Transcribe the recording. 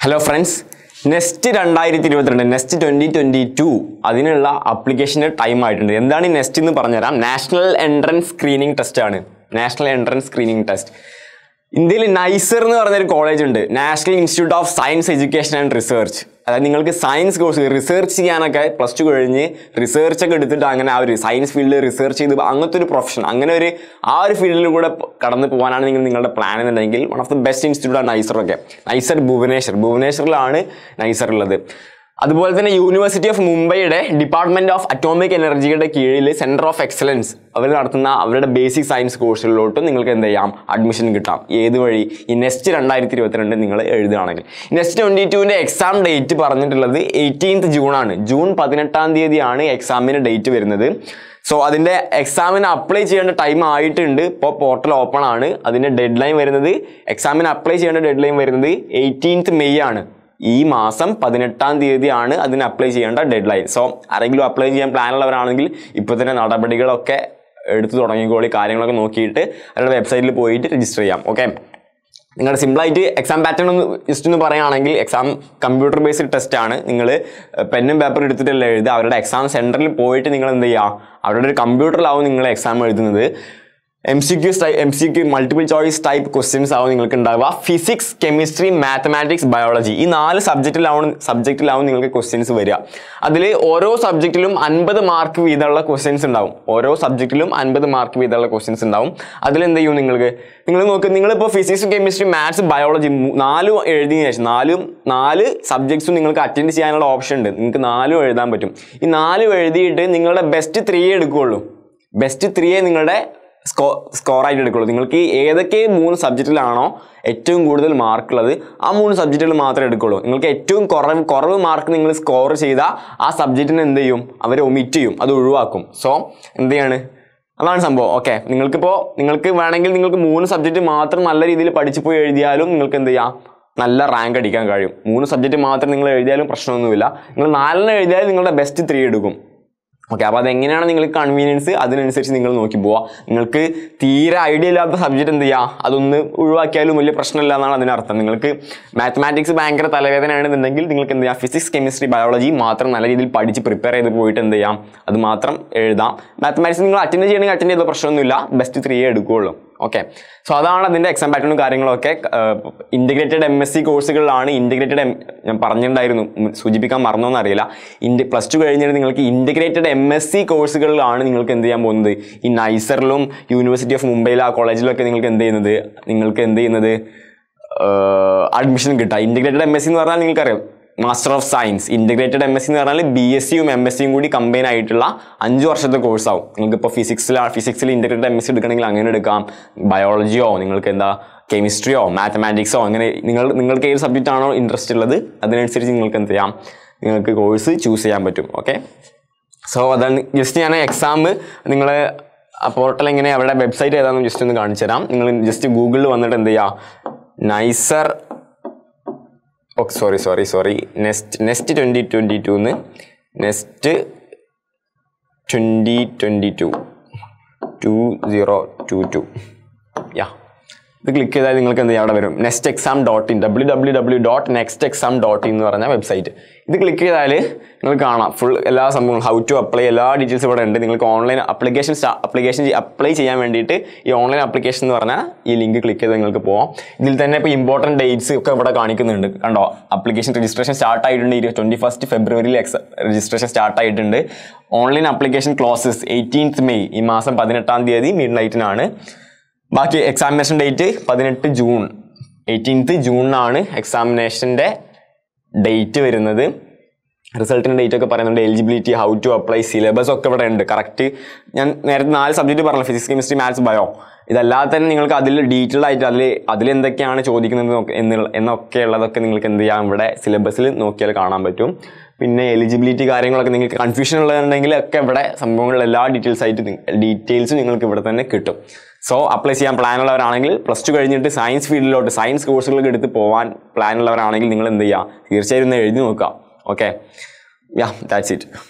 hello friends next രണ്ടായിരത്തി ഇരുപത്തിരണ്ട് next twenty twenty to അതിനുള്ള അപ്ലിക്കേഷൻ്റെ ടൈം ആയിട്ടുണ്ട് എന്താണ് ഈ നെക്സ്റ്റ് എന്ന് പറഞ്ഞുതരാം നാഷണൽ എൻട്രൻസ് സ്ക്രീനിങ് ടെസ്റ്റ് ആണ് നാഷണൽ എൻട്രൻസ് സ്ക്രീനിങ് ടെസ്റ്റ് ഇന്ത്യയിൽ നൈസർ എന്ന് പറഞ്ഞൊരു കോളേജ് ഉണ്ട് national institute of science education and research അതായത് നിങ്ങൾക്ക് സയൻസ് കോഴ്സ് റിസർച്ച് ചെയ്യാനൊക്കെ പ്ലസ് ടു കഴിഞ്ഞ് റിസർച്ച് ഒക്കെ എടുത്തിട്ട് അങ്ങനെ ആ ഒരു സയൻസ് ഫീൽഡിൽ റിസർച്ച് ചെയ്ത് അങ്ങനത്തെ ഒരു പ്രൊഫഷൻ അങ്ങനെ ഒരു ആ ഒരു ഫീൽഡിൽ കൂടെ പ- കടന്നു പോകാനാണ് നിങ്ങൾ നിങ്ങളുടെ പ്ലാൻ എന്നുണ്ടെങ്കിൽ one of the best institute ആണ് നൈസർ ഒക്കെ നൈസർ ഭുവനേശ്വർ ഭുവനേശ്വറിലാണ് നൈസർ ഉള്ളത് അതുപോലെ തന്നെ യൂണിവേഴ്സിറ്റി ഓഫ് മുംബൈയുടെ ഡിപ്പാർട്ട്മെന്റ് ഓഫ് അറ്റോമിക് എനർജിയുടെ കീഴിൽ സെന്റർ ഓഫ് എക്സലൻസ് അവർ നടത്തുന്ന അവരുടെ ബേസിക് സയൻസ് കോഴ്സുകളിലോട്ട് നിങ്ങൾക്ക് എന്ത് ചെയ്യാം അഡ്മിഷൻ കിട്ടാം ഏത് വഴി ഈ നെക്സ്റ്റ് രണ്ടായിരത്തി ഇരുപത്തിരണ്ട് നിങ്ങൾ എഴുതുകയാണെങ്കിൽ നെക്സ്റ്റ് ട്വന്റി ടുവിന്റെ എക്സാം ഡേറ്റ് പറഞ്ഞിട്ടുള്ളത് എയ്റ്റീൻത്ത് ജൂൺ ആണ് ജൂൺ പതിനെട്ടാം തീയതിയാണ് എക്സാമിന് ഡേറ്റ് വരുന്നത് സോ അതിന്റെ എക്സാമിന് അപ്ലൈ ചെയ്യേണ്ട ടൈം ആയിട്ടുണ്ട് ഇപ്പോൾ പോർട്ടൽ ഓപ്പൺ ആണ് അതിന്റെ ഡെഡ് ലൈൻ വരുന്നത് എക്സാമിന് അപ്ലൈ ചെയ്യേണ്ട ഡെഡ് ലൈൻ വരുന്നത് എയ്റ്റീൻത്ത് മെയ് ആണ് ഈ മാസം പതിനെട്ടാം തീയതിയാണ് അതിന് അപ്ലൈ ചെയ്യേണ്ട ഡെഡ് ലൈൻ സോ ആരെങ്കിലും അപ്ലൈ ചെയ്യാൻ പ്ലാൻ ഉള്ളവരാണെങ്കിൽ ഇപ്പോൾ തന്നെ നടപടികളൊക്കെ എടുത്തു തുടങ്ങിക്കോളി കാര്യങ്ങളൊക്കെ നോക്കിയിട്ട് അവരുടെ വെബ്സൈറ്റിൽ പോയിട്ട് രജിസ്റ്റർ ചെയ്യാം ഓക്കെ നിങ്ങളുടെ സിമ്പിളായിട്ട് എക്സാം പാറ്റേൺ ഒന്ന് ജസ്റ്റ് ഒന്ന് പറയുകയാണെങ്കിൽ എക്സാം കമ്പ്യൂട്ടർ ബേസ്ഡ് ടെസ്റ്റ് ആണ് നിങ്ങൾ പെന്നും പേപ്പർ എടുത്തിട്ടല്ല എഴുതുക അവരുടെ എക്സാം സെൻറ്ററിൽ പോയിട്ട് നിങ്ങൾ എന്ത് ചെയ്യുക അവരുടെ ഒരു കമ്പ്യൂട്ടറിലാവും നിങ്ങൾ എക്സാം എഴുതുന്നത് M C Q M C Q multiple choice type questions ആവും നിങ്ങൾക്ക് ഉണ്ടാവുക ഫിസിക്സ് കെമിസ്ട്രി മാത്തമാറ്റിക്സ് ബയോളജി ഈ നാല് സബ്ജക്റ്റിലാവും സബ്ജക്റ്റിലാവും നിങ്ങൾക്ക് ക്വസ്റ്റ്യൻസ് വരിക അതിൽ ഓരോ സബ്ജക്റ്റിലും അൻപത് മാർക്ക് വീതമുള്ള ക്വസ്റ്റ്യൻസ് ഉണ്ടാവും ഓരോ സബ്ജക്റ്റിലും അൻപത് മാർക്ക് വീതമുള്ള ക്വസ്റ്റ്യൻസ് ഉണ്ടാവും അതിൽ എന്ത് ചെയ്യും നിങ്ങൾക്ക് നിങ്ങൾ നോക്ക് നിങ്ങളിപ്പോൾ ഫിസിക്സ് കെമിസ്ട്രി മാത്സ് ബയോളജി നാലും എഴുതിയതിനു ശേഷം നാലും നാല് സബ്ജക്ട്സും നിങ്ങൾക്ക് അറ്റൻഡ് ചെയ്യാനുള്ള ഓപ്ഷൻ ഉണ്ട് നിങ്ങൾക്ക് നാലും എഴുതാൻ പറ്റും ഈ നാലും എഴുതിയിട്ട് നിങ്ങളുടെ ബെസ്റ്റ് ത്രീയേ എടുക്കുകയുള്ളൂ ബെസ്റ്റ് ത്രീയെ നിങ്ങളുടെ സ്കോ സ്കോറായിട്ട് എടുക്കുള്ളൂ നിങ്ങൾക്ക് ഈ ഏതൊക്കെ മൂന്ന് സബ്ജക്റ്റിലാണോ ഏറ്റവും കൂടുതൽ മാർക്ക് ഉള്ളത് ആ മൂന്ന് സബ്ജക്റ്റുകൾ മാത്രമേ എടുക്കുള്ളൂ നിങ്ങൾക്ക് ഏറ്റവും കുറവ് കുറവ് മാർക്ക് നിങ്ങൾ സ്കോർ ചെയ്താൽ ആ സബ്ജക്റ്റിന് എന്ത് ചെയ്യും അവർ ഒമിറ്റ് ചെയ്യും അത് ഒഴിവാക്കും സോ എന്ത് ചെയ്യാണ് അതാണ് സംഭവം ഓക്കെ നിങ്ങൾക്കിപ്പോൾ നിങ്ങൾക്ക് വേണമെങ്കിൽ നിങ്ങൾക്ക് മൂന്ന് സബ്ജക്റ്റ് മാത്രം നല്ല രീതിയിൽ പഠിച്ചു പോയി എഴുതിയാലും നിങ്ങൾക്ക് എന്ത് ചെയ്യാം നല്ല റാങ്ക് അടിക്കാൻ കഴിയും മൂന്ന് സബ്ജക്റ്റ് മാത്രം നിങ്ങൾ എഴുതിയാലും പ്രശ്നമൊന്നുമില്ല നിങ്ങൾ നാലെണ്ണം എഴുതിയാലും നിങ്ങളുടെ ബെസ്റ്റ് ത്രീ എടുക്കും ഓക്കെ അപ്പോൾ അതെങ്ങനെയാണ് നിങ്ങൾക്ക് കൺവീനിയൻസ് അതിനനുസരിച്ച് നിങ്ങൾ നോക്കി പോവുക നിങ്ങൾക്ക് തീരെ ഐഡിയ ഇല്ലാത്ത സബ്ജക്റ്റ് എന്ത് ചെയ്യുക അതൊന്ന് ഒഴിവാക്കിയാലും വലിയ പ്രശ്നമില്ല എന്നാണ് അതിനർത്ഥം നിങ്ങൾക്ക് മാത്തമാറ്റിക്സ് ഭയങ്കര തലവേദനയാണെന്നുണ്ടെങ്കിൽ നിങ്ങൾക്ക് എന്ത് ചെയ്യാം ഫിസിക്സ് കെമിസ്ട്രി ബയോളജി മാത്രം നല്ല രീതിയിൽ പഠിച്ച് പ്രിപ്പയർ ചെയ്ത് പോയിട്ട് എന്ത് ചെയ്യാം അത് മാത്രം എഴുതാം മാത്തമാറ്റിക്സ് നിങ്ങൾ അറ്റൻഡ് ചെയ്യണമെങ്കിൽ അറ്റൻഡ് ചെയ്ത പ്രശ്നമൊന്നുമില്ല ബെസ്റ്റ് ത്രീ എടുക്കുകയുള്ളൂ ഓക്കെ സോ അതാണ് അതിൻ്റെ എക്സാം പാറ്റേണും കാര്യങ്ങളൊക്കെ ഇൻറ്റഗ്രേറ്റഡ് എം എസ് സി കോഴ്സുകളിലാണ് ഇൻറ്റഗ്രേറ്റഡ് എം ഞാൻ പറഞ്ഞിട്ടുണ്ടായിരുന്നു ഉം, സൂചിപ്പിക്കാൻ മറന്നോന്ന് അറിയില്ല ഇൻഡി പ്ലസ് ടു കഴിഞ്ഞിട്ട് നിങ്ങൾക്ക് ഇൻറ്റഗ്രേറ്റഡ് എം എസ് സി കോഴ്സുകളിലാണ് നിങ്ങൾക്ക് എന്ത് ചെയ്യാൻ പോകുന്നത് ഈ നൈസറിലും യൂണിവേഴ്സിറ്റി ഓഫ് മുംബൈയിലെ ആ കോളേജിലൊക്കെ നിങ്ങൾക്ക് എന്ത് ചെയ്യുന്നത് നിങ്ങൾക്ക് എന്ത് ചെയ്യുന്നത് അഡ്മിഷൻ കിട്ടുക ഇൻറ്റഗ്രേറ്റഡ് എം എസ് സി എന്ന് പറഞ്ഞാൽ നിങ്ങൾക്കറിയാം master of science integrated M S C എന്ന് പറഞ്ഞാൽ ബി എസ് സിയും എം എസ് സിയും കൂടി കമ്പൈൻ ആയിട്ടുള്ള അഞ്ച് വർഷത്തെ കോഴ്സാവും നിങ്ങൾക്ക് ഇപ്പോൾ ഫിസിക്സിൽ ഫിസിക്സിൽ ഇൻറ്റഗ്രേറ്റഡ് എം എസ് സി എടുക്കണമെങ്കിൽ അങ്ങനെ എടുക്കാം ബയോളജിയോ നിങ്ങൾക്ക് എന്താ കെമിസ്ട്രിയോ മാത്തമാറ്റിക്സോ അങ്ങനെ നിങ്ങൾ നിങ്ങൾക്ക് ഏത് സബ്ജക്റ്റ് ആണോ ഇൻട്രസ്റ്റ് ഉള്ളത് അതിനനുസരിച്ച് നിങ്ങൾക്ക് എന്ത് ചെയ്യാം നിങ്ങൾക്ക് കോഴ്സ് ചൂസ് ചെയ്യാൻ പറ്റും ഓക്കെ സോ അതാണ് ജസ്റ്റ് ഞാൻ എക്സാം നിങ്ങൾ ആ പോർട്ടൽ എങ്ങനെ അവരുടെ വെബ്സൈറ്റ് ഏതാണെന്ന് ജസ്റ്റ് ഒന്ന് കാണിച്ചു തരാം നിങ്ങൾ ജസ്റ്റ് ഗൂഗിളിൽ വന്നിട്ട് എന്ത് ചെയ്യുക NISER oh sorry sorry sorry NEST NEST twenty twenty ടൂന്ന് NEST twenty twenty two two zero two two yeah ഇത് ക്ലിക്ക് ചെയ്താൽ നിങ്ങൾക്ക് എന്ത് ചെയ്യാം അവിടെ വരും NEST exam dot in W W W dot NEST exam dot in എന്ന് പറഞ്ഞ വെബ്സൈറ്റ് ഇത് ക്ലിക്ക് ചെയ്താൽ നിങ്ങൾ കാണാം ഫുൾ എല്ലാ സംഭവങ്ങളും ഹൗ ടു അപ്ലൈ എല്ലാ ഡീറ്റെയിൽസ് ഇവിടെ ഉണ്ട് നിങ്ങൾക്ക് ഓൺലൈൻ അപ്ലിക്കേഷൻ അപ്ലിക്കേഷൻ അപ്ലൈ ചെയ്യാൻ വേണ്ടിയിട്ട് ഈ ഓൺലൈൻ അപ്ലിക്കേഷൻ എന്ന് പറഞ്ഞാൽ ഈ ലിങ്ക് ക്ലിക്ക് ചെയ്ത് നിങ്ങൾക്ക് പോവാം ഇതിൽ തന്നെ ഇപ്പോൾ ഇമ്പോർട്ടൻറ്റ് ഡേറ്റ്സ് ഒക്കെ ഇവിടെ കാണിക്കുന്നുണ്ട് കണ്ടോ അപ്ലിക്കേഷൻ രജിസ്ട്രേഷൻ സ്റ്റാർട്ട് ആയിട്ടുണ്ട് ഇരുപത്തി ട്വൻറ്റി ഫസ്റ്റ് ഫെബ്രുവരിയിൽ എക്സ് രജിസ്ട്രേഷൻ സ്റ്റാർട്ട് ആയിട്ടുണ്ട് online application closes eighteenth May ഈ മാസം പതിനെട്ടാം തീയതി മിഡ് നൈറ്റിനാണ് ബാക്കി എക്സാമിനേഷൻ ഡേറ്റ് പതിനെട്ട് ജൂൺ എയ്റ്റീൻത്ത് ജൂണിനാണ് എക്സാമിനേഷൻ്റെ ഡേറ്റ് വരുന്നത് റിസൾട്ടിൻ്റെ ഡേറ്റ് ഒക്കെ പറയുന്നുണ്ട് eligibility how to apply syllabus ഒക്കെ ഇവിടെ ഉണ്ട് കറക്റ്റ് ഞാൻ നേരത്തെ നാല് സബ്ജക്റ്റ് പറഞ്ഞു ഫിസിക്സ് കെമിസ്ട്രി മാത്സ് ബയോ ഇതല്ലാതെ തന്നെ നിങ്ങൾക്ക് അതിൽ ഡീറ്റെയിൽ ആയിട്ട് അതിൽ അതിൽ എന്തൊക്കെയാണ് ചോദിക്കുന്നത് എന്നൊക്കെ- എന്നുള്ള എന്നൊക്കെ ഉള്ളതൊക്കെ നിങ്ങൾക്ക് എന്ത് ചെയ്യാം ഇവിടെ സിലബസിൽ നോക്കിയാൽ കാണാൻ പറ്റും പിന്നെ എലിജിബിലിറ്റി കാര്യങ്ങളൊക്കെ നിങ്ങൾക്ക് കൺഫ്യൂഷൻ ഉള്ളതുണ്ടെങ്കിൽ ഒക്കെ ഇവിടെ സംഭവങ്ങളിൽ എല്ലാ ഡീറ്റെയിൽസ് ആയിട്ട് ഡീറ്റെയിൽസ് നിങ്ങൾക്ക് ഇവിടെ തന്നെ കിട്ടും സോ അപ്ലൈ ചെയ്യാൻ പ്ലാൻ ഉള്ളവരാണെങ്കിൽ പ്ലസ് ടു കഴിഞ്ഞിട്ട് സയൻസ് ഫീൽഡിലോട്ട് സയൻസ് കോഴ്സുകളൊക്കെ എടുത്ത് പോകാൻ പ്ലാൻ ഉള്ളവരാണെങ്കിൽ നിങ്ങൾ എന്ത് ചെയ്യുക തീർച്ചയായും ഒന്ന് എഴുതി നോക്കുക ഓക്കെ യാ ദാറ്റ്സ് ഇറ്റ്